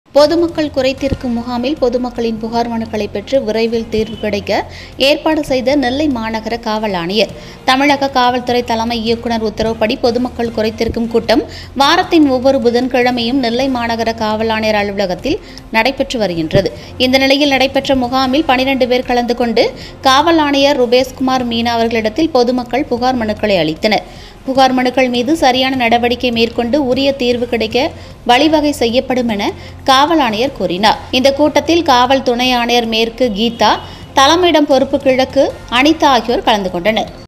பொதுமக்கள் குறைதீர்க்கும் முகாமில் பொதுமக்களின் புகார் மனுக்களை பெற்று விரைவில் தீர்வு கிடைக்க ஏற்பாடு செய்த நெல்லை மாநகர காவல் ஆணையர் தமிழக காவல்துறை தலைமை இயக்குநர் உத்தரவுப்படி பொதுமக்கள் குறைதீர்க்கும் கூட்டம் வாரத்தின் ஒவ்வொரு புதன்கிழமையும் நெல்லை மாநகர காவல் ஆணையர் அலுவலகத்தில் நடைபெற்று வருகின்றது இந்த நிலையில் நடைபெற்ற முகாமில் பனிரெண்டு பேர் கலந்து கொண்டு காவல் ஆணையர் ருபேஸ்குமார் மீனா அவர்களிடத்தில் பொதுமக்கள் புகார் மனுக்களை அளித்தனர் புகார் மனுக்கள் மீது சரியான நடவடிக்கை மேற்கொண்டு உரிய தீர்வு கிடைக்க வழிவகை செய்யப்படும் என காவல் ஆணையர் கூறினார் இந்த கூட்டத்தில் காவல் துணை ஆணையர் மேற்கு கீதா தலைமையிடம் பொறுப்பு கிழக்கு அனிதா ஆகியோர் கலந்து கொண்டனர்